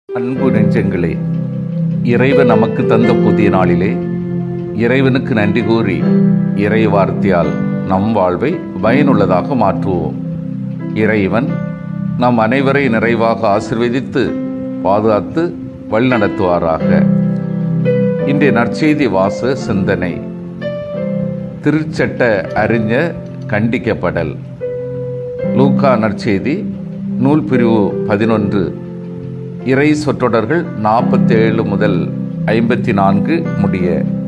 அன்பு நெஞ்சங்களே இறைவன் நமக்கு தந்த புதிய நாளிலே இறைவனுக்கு நன்றி கூறி இறை வார்த்தையால் நம் வாழ்வை பயனுள்ளதாக மாற்றுவோம் இறைவன் நம் அனைவரை நிறைவாக ஆசிர்வதித்து பாதுகாத்து வழிநடத்துவாராக இன்றைய நற்செய்தி வாச சிந்தனை திருச்சட்ட அறிஞர் கண்டிக்கப்படல் லூக்கா நற்செய்தி நூல் பிரிவு பதினொன்று இறை சொற்றொடர்கள் நாற்பத்தி ஏழு முதல் ஐம்பத்தி நான்கு முடிய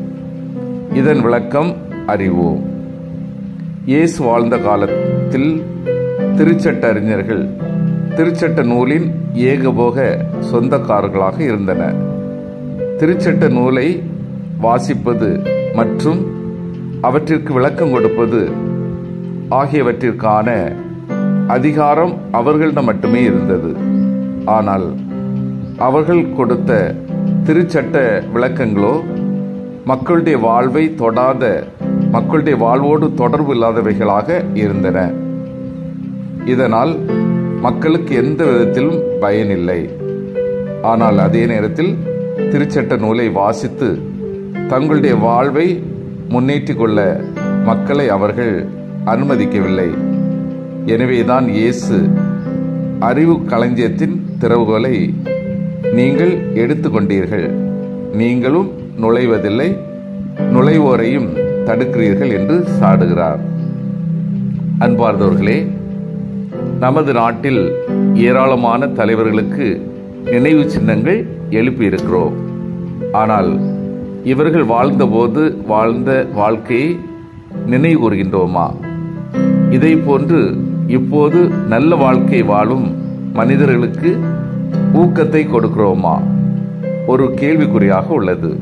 இதன் விளக்கம் அறிவோம் இயேசு வாழ்ந்த காலத்தில் திருச்சட்ட அறிஞர்கள் திருச்சட்ட நூலின் ஏகபோக சொந்தக்காரர்களாக இருந்தனர் திருச்சட்ட நூலை வாசிப்பது மற்றும் அவற்றிற்கு விளக்கம் கொடுப்பது ஆகியவற்றிற்கான அதிகாரம் அவர்களிடம் மட்டுமே இருந்தது ஆனால் அவர்கள் கொடுத்த திருச்சட்ட விளக்கங்களோ மக்களுடைய வாழ்வை தொடாத மக்களுடைய வாழ்வோடு தொடர்பு இல்லாதவைகளாக இருந்தன இதனால் மக்களுக்கு எந்த விதத்திலும் பயனில்லை ஆனால் அதே நேரத்தில் திருச்சட்ட நூலை வாசித்து தங்களுடைய வாழ்வை முன்னேற்றிக் கொள்ள மக்களை அவர்கள் அனுமதிக்கவில்லை எனவேதான் இயேசு அறிவு களஞ்சியத்தின் திறவுகோலை நீங்கள் எடுத்துக்கொண்டீர்கள் நீங்களும் நுழைவதில்லை நுழைவோரையும் தடுக்கிறீர்கள் என்று சாடுகிறார் அன்பார்ந்தவர்களே நமது நாட்டில் ஏராளமான தலைவர்களுக்கு நினைவு சின்னங்கள் எழுப்பியிருக்கிறோம் ஆனால் இவர்கள் வாழ்ந்தபோது வாழ்ந்த வாழ்க்கையை நினைவு கூறுகின்றோமா இதை போன்று இப்போது நல்ல வாழ்க்கை வாழும் மனிதர்களுக்கு ஊக்கத்தை கொடுக்கிறோமா ஒரு கேள்விக்குறியாக உள்ளது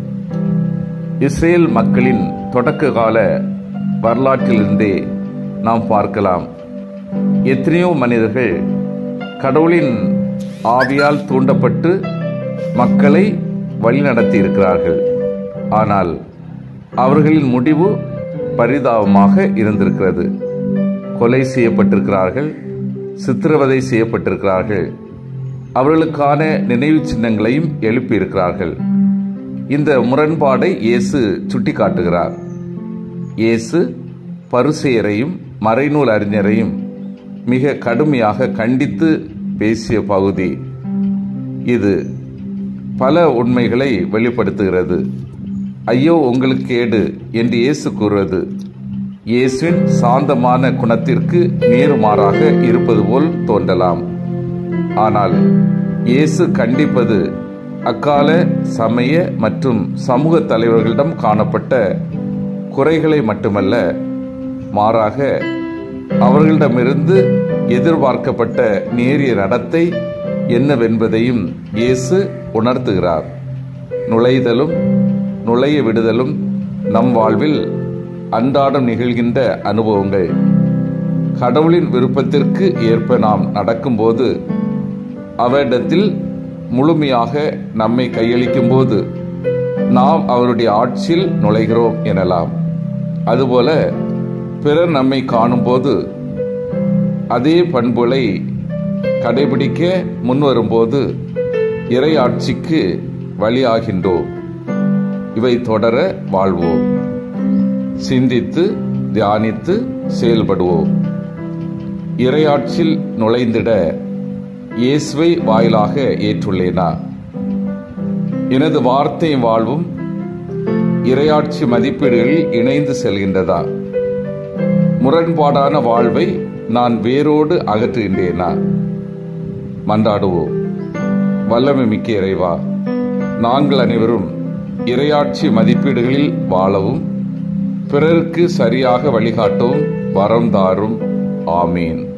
இஸ்ரேல் மக்களின் தொடக்க கால வரலாற்றிலிருந்தே நாம் பார்க்கலாம் எத்தனையோ மனிதர்கள் கடவுளின் ஆவியால் தூண்டப்பட்டு மக்களை வழிநடத்தி இருக்கிறார்கள் ஆனால் அவர்களின் முடிவு பரிதாபமாக இருந்திருக்கிறது கொலை செய்யப்பட்டிருக்கிறார்கள் சித்திரவதை செய்யப்பட்டிருக்கிறார்கள் அவர்களுக்கான நினைவு சின்னங்களையும் எழுப்பியிருக்கிறார்கள் இந்த முரண்பாடை இயேசு சுட்டிக்காட்டுகிறார் இயேசு பரிசெயரையும் மறைநூல் அறிஞரையும் மிக கடுமையாக கண்டித்து பேசிய பகுதி இது பல உண்மைகளை வெளிப்படுத்துகிறது ஐயோ உங்களுக்கு கேடு என்று இயேசு கூறுவது இயேசுவின் சாந்தமான குணத்திற்கு நேருமாறாக இருப்பது போல் தோன்றலாம் ஆனால் இயேசு கண்டிப்பது அக்கால சமய மற்றும் சமூக தலைவர்களிடம் காணப்பட்ட குறைகளை மட்டுமல்ல மாறாக அவர்களிடமிருந்து எதிர்பார்க்கப்பட்ட நேரிய நடத்தை என்னவென்பதையும் இயேசு உணர்த்துகிறார் நுழைதலும் நுழைய விடுதலும் நம் வாழ்வில் அன்றாடம் நிகழ்கின்ற அனுபவங்கள் கடவுளின் விருப்பத்திற்கு ஏற்ப நாம் நடக்கும்போது அவரிடத்தில் முழுமையாக நம்மை கையளிக்கும் போது நாம் அவருடைய ஆட்சியில் நுழைகிறோம் எனலாம் அதுபோல பிறர் நம்மை காணும்போது அதே பண்புகளை கடைபிடிக்க முன்வரும்போது இறை ஆட்சிக்கு வழியாகின்றோம் இவை தொடர வாழ்வோம் சிந்தித்து தியானித்து செயல்படுவோம் இறையாட்சியில் நுழைந்திட இயேசுவை வாயிலாக ஏற்றுள்ளேனா எனது வார்த்தை வாழ்வும் இரையாட்சி மதிப்பீடுகளில் இணைந்து செல்கின்றதா முரண்பாடான வாழ்வை நான் வேரோடு அகற்றுகின்றேனா மன்றாடுவோம் வல்லமை மிக்க இறைவா நாங்கள் அனைவரும் இரையாட்சி மதிப்பீடுகளில் வாழவும் பிறருக்கு சரியாக வழிகாட்டவும் வரம் தாரும் ஆமீன்